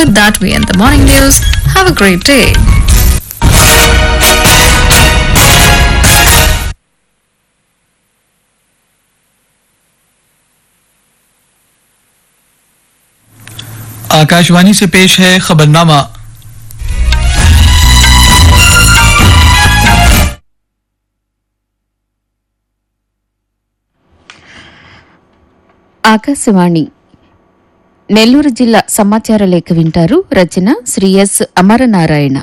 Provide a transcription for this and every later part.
with that, we end the morning news. Have a great day. Akashvani से पेश है खबरनामा ఆకాశవాణి నెల్లూరు జిల్లా సమాచార లేఖ వింటారు రచన శ్రీ ఎస్ అమరనారాయణ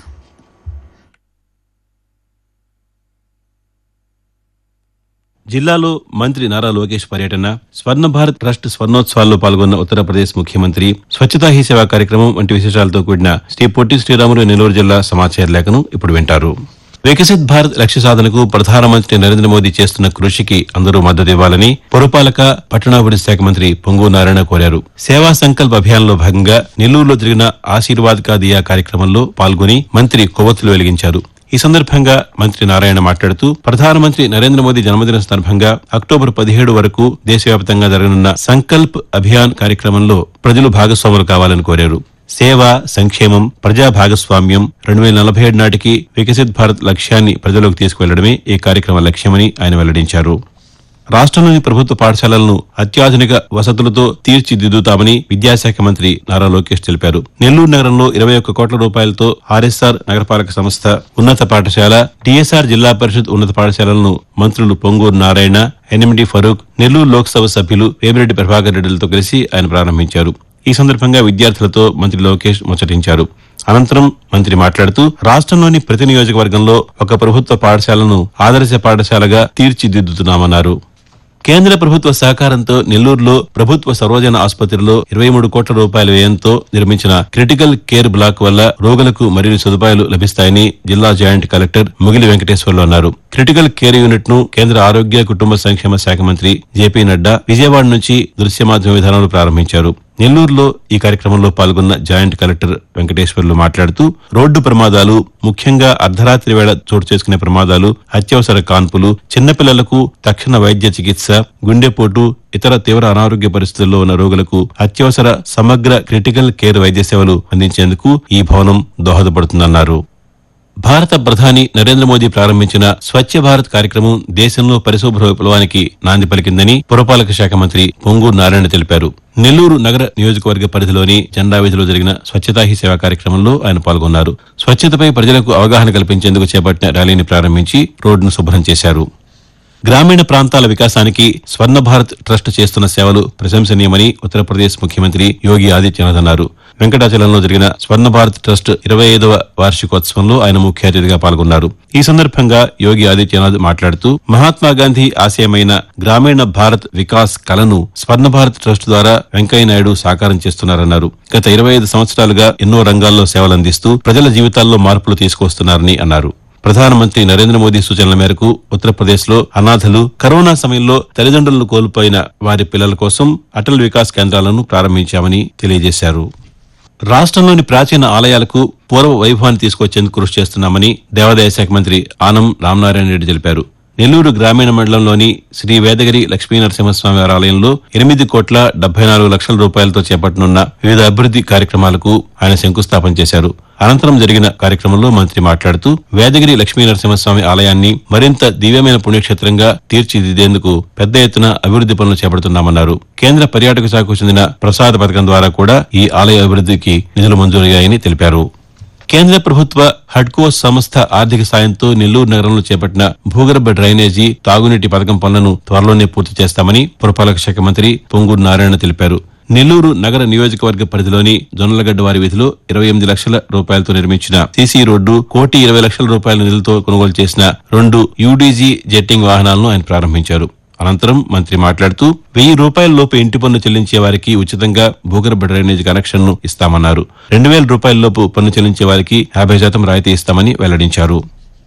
జిల్లాలో మంత్రి నారా లోకేష్ పర్యటన స్వర్ణ భారత్ ట్రస్ట్ స్వర్ణోత్సవాల్లో పాల్గొన్న ఉత్తరప్రదేశ్ ముఖ్యమంత్రి స్వచ్ఛతా హీ సేవా కార్యక్రమం వంటి విశేషాలతో కూడిన శ్రీ పొట్టి శ్రీరాములు నెల్లూరు జిల్లా సమాచార లేఖను ఇప్పుడు వింటారు వికసిత్ భారత్ లక్ష్య సాధనకు ప్రధానమంత్రి నరేంద్ర మోదీ చేస్తున్న కృషికి అందరూ మద్దతు ఇవ్వాలని పురపాలక పట్టణాభివృద్ధి శాఖ మంత్రి పొంగు నారాయణ కోరారు సేవా సంకల్ప్ అభియాన్లో భాగంగా నెల్లూరులో జరిగిన ఆశీర్వాద్ కా దియా కార్యక్రమంలో పాల్గొని మంత్రి కొవ్వొత్తులు వెలిగించారు ఈ సందర్భంగా మంత్రి నారాయణ మాట్లాడుతూ ప్రధానమంత్రి నరేంద్ర మోదీ జన్మదిన సందర్భంగా అక్టోబర్ పదిహేడు వరకు దేశవ్యాప్తంగా జరగనున్న సంకల్ప్ అభియాన్ కార్యక్రమంలో ప్రజలు భాగస్వాములు కావాలని కోరారు సేవ సంక్షేమం ప్రజా భాగస్వామ్యం రెండు వేల నలభై ఏడు నాటికి వికసిత్ భారత్ లక్ష్యాన్ని ప్రజలకు తీసుకువెళ్లడమే ఈ కార్యక్రమ లక్ష్యమని ఆయన వెల్లడించారు రాష్ట్రంలోని ప్రభుత్వ పాఠశాలలను అత్యాధునిక వసతులతో తీర్చిదిద్దుతామని విద్యాశాఖ మంత్రి నారా లోకేష్ తెలిపారు నెల్లూరు నగరంలో ఇరవై ఒక్క కోట్ల రూపాయలతో ఆర్ఎస్ఆర్ నగరపాలక సంస్థ ఉన్నత పాఠశాల టీఎస్ఆర్ జిల్లా పరిషత్ ఉన్నత పాఠశాలలను మంత్రులు పొంగూరు నారాయణ ఎన్ఎండి ఫరూక్ నెల్లూరు లోక్సభ సభ్యులు వేమిరెడ్డి ప్రభాకర్ రెడ్డిలతో కలిసి ఆయన ప్రారంభించారు ఈ సందర్భంగా విద్యార్థులతో మంత్రి లోకేష్ ముచ్చటించారు అనంతరం మంత్రి మాట్లాడుతూ రాష్ట్రంలోని ప్రతి నియోజకవర్గంలో ఒక ప్రభుత్వ పాఠశాలను ఆదర్శ పాఠశాలగా తీర్చిదిద్దుతున్నామన్నారు కేంద్ర ప్రభుత్వ సహకారంతో నెల్లూరులో ప్రభుత్వ సర్వజన ఆసుపత్రిలో ఇరవై మూడు కోట్ల రూపాయల వ్యయంతో నిర్మించిన క్రిటికల్ కేర్ బ్లాక్ వల్ల రోగులకు మరిన్ని సదుపాయాలు లభిస్తాయని జిల్లా జాయింట్ కలెక్టర్ ముగిలి వెంకటేశ్వర్లు అన్నారు క్రిటికల్ కేర్ యూనిట్ ను కేంద్ర ఆరోగ్య కుటుంబ సంక్షేమ శాఖ మంత్రి జేపీ నడ్డా విజయవాడ నుంచి దృశ్య మాధ్యమ విధానంలో ప్రారంభించారు నెల్లూరులో ఈ కార్యక్రమంలో పాల్గొన్న జాయింట్ కలెక్టర్ వెంకటేశ్వర్లు మాట్లాడుతూ రోడ్డు ప్రమాదాలు ముఖ్యంగా అర్ధరాత్రి వేళ చోటు చేసుకునే ప్రమాదాలు అత్యవసర కాన్పులు చిన్నపిల్లలకు తక్షణ వైద్య చికిత్స గుండెపోటు ఇతర తీవ్ర అనారోగ్య పరిస్థితుల్లో ఉన్న రోగులకు అత్యవసర సమగ్ర క్రిటికల్ కేర్ వైద్య సేవలు అందించేందుకు ఈ భవనం దోహదపడుతుందన్నారు భారత ప్రధాని నరేంద్ర మోదీ ప్రారంభించిన స్వచ్ఛ భారత్ కార్యక్రమం దేశంలో పరిశుభ్ర విప్లవానికి నాంది పలికిందని పురపాలక శాఖ మంత్రి పొంగూరు నారాయణ తెలిపారు నెల్లూరు నగర నియోజకవర్గ పరిధిలోని జెండా వీధిలో జరిగిన స్వచ్ఛతా హీ సేవా కార్యక్రమంలో ఆయన పాల్గొన్నారు స్వచ్ఛతపై ప్రజలకు అవగాహన కల్పించేందుకు చేపట్టిన ర్యాలీని ప్రారంభించి రోడ్డును శుభ్రం చేశారు గ్రామీణ ప్రాంతాల వికాసానికి స్వర్ణ భారత్ ట్రస్ట్ చేస్తున్న సేవలు ప్రశంసనీయమని ఉత్తరప్రదేశ్ ముఖ్యమంత్రి యోగి ఆదిత్యనాథ్ అన్నారు వెంకటాచలంలో జరిగిన స్వర్ణ భారత్ ట్రస్ట్ ఇరవై ఐదవ వార్షికోత్సవంలో ఆయన ముఖ్య అతిథిగా పాల్గొన్నారు ఈ సందర్భంగా యోగి ఆదిత్యనాథ్ మాట్లాడుతూ మహాత్మా గాంధీ ఆశయమైన గ్రామీణ భారత్ వికాస్ కలను స్వర్ణ భారత్ ట్రస్ట్ ద్వారా వెంకయ్యనాయుడు సాకారం చేస్తున్నారన్నారు గత ఇరవై ఐదు సంవత్సరాలుగా ఎన్నో రంగాల్లో సేవలందిస్తూ ప్రజల జీవితాల్లో మార్పులు తీసుకొస్తున్నారని అన్నారు ప్రధానమంత్రి నరేంద్ర మోదీ సూచనల మేరకు ఉత్తరప్రదేశ్ లో అనాథలు కరోనా సమయంలో తల్లిదండ్రులను కోల్పోయిన వారి పిల్లల కోసం అటల్ వికాస్ కేంద్రాలను ప్రారంభించామని తెలియజేశారు రాష్ట్రంలోని ప్రాచీన ఆలయాలకు పూర్వ వైభవాన్ని తీసుకొచ్చేందుకు కృషి చేస్తున్నామని దేవాదాయ శాఖ మంత్రి ఆనం రామనారాయణ రెడ్డి తెలిపారు నెల్లూరు గ్రామీణ మండలంలోని శ్రీ వేదగిరి లక్ష్మీ నరసింహస్వామి వారి ఆలయంలో ఎనిమిది కోట్ల డెబ్బై నాలుగు లక్షల రూపాయలతో చేపట్టనున్న వివిధ అభివృద్ది కార్యక్రమాలకు ఆయన శంకుస్థాపన చేశారు అనంతరం జరిగిన కార్యక్రమంలో మంత్రి మాట్లాడుతూ వేదగిరి లక్ష్మీ నరసింహస్వామి ఆలయాన్ని మరింత దివ్యమైన పుణ్యక్షేత్రంగా తీర్చిదిద్దేందుకు పెద్ద ఎత్తున అభివృద్ది పనులు చేపడుతున్నామన్నారు కేంద్ర పర్యాటక శాఖకు చెందిన ప్రసాద పథకం ద్వారా కూడా ఈ ఆలయ అభివృద్దికి నిధులు మంజూరయ్యాయని తెలిపారు కేంద్ర ప్రభుత్వ హడ్కో సంస్థ ఆర్థిక సాయంతో నెల్లూరు నగరంలో చేపట్టిన భూగర్భ డ్రైనేజీ తాగునీటి పథకం పనులను త్వరలోనే పూర్తి చేస్తామని పురపాలక శాఖ మంత్రి పొంగూరు నారాయణ తెలిపారు నెల్లూరు నగర నియోజకవర్గ పరిధిలోని జొన్నలగడ్డ వారి వీధిలో ఇరవై ఎనిమిది లక్షల రూపాయలతో నిర్మించిన సీసీ రోడ్డు కోటి ఇరవై లక్షల రూపాయల నిధులతో కొనుగోలు చేసిన రెండు యూడీజీ జెట్టింగ్ వాహనాలను ఆయన ప్రారంభించారు అనంతరం మంత్రి మాట్లాడుతూ వెయ్యి రూపాయల లోపు ఇంటి పన్ను చెల్లించే వారికి ఉచితంగా భూగర్భ డ్రైనేజ్ కనెక్షన్ ను ఇస్తామన్నారు రెండు వేల రూపాయల లోపు పన్ను చెల్లించే వారికి యాభై శాతం రాయితీ ఇస్తామని వెల్లడించారు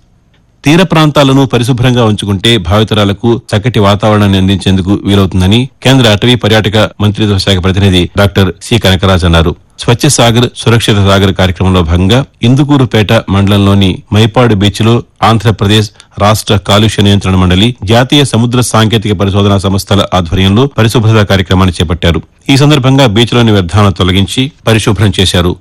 తీర ప్రాంతాలను పరిశుభ్రంగా ఉంచుకుంటే భావితరాలకు చక్కటి వాతావరణాన్ని అందించేందుకు వీలవుతుందని కేంద్ర అటవీ పర్యాటక మంత్రిత్వ శాఖ ప్రతినిధి డాక్టర్ సి కనకరాజ్ అన్నారు స్వచ్ఛ సాగర్ సురక్షిత సాగర్ కార్యక్రమంలో భాగంగా ఇందుకూరుపేట మండలంలోని మైపాడు బీచ్ లో ఆంధ్రప్రదేశ్ రాష్ట్ర కాలుష్య నియంత్రణ మండలి జాతీయ సముద్ర సాంకేతిక పరిశోధనా సంస్థల ఆధ్వర్యంలో పరిశుభ్రత కార్యక్రమాన్ని చేపట్టారు ఈ సందర్భంగా బీచ్లోని వ్యర్థాలను తొలగించి పరిశుభ్రం చేశారు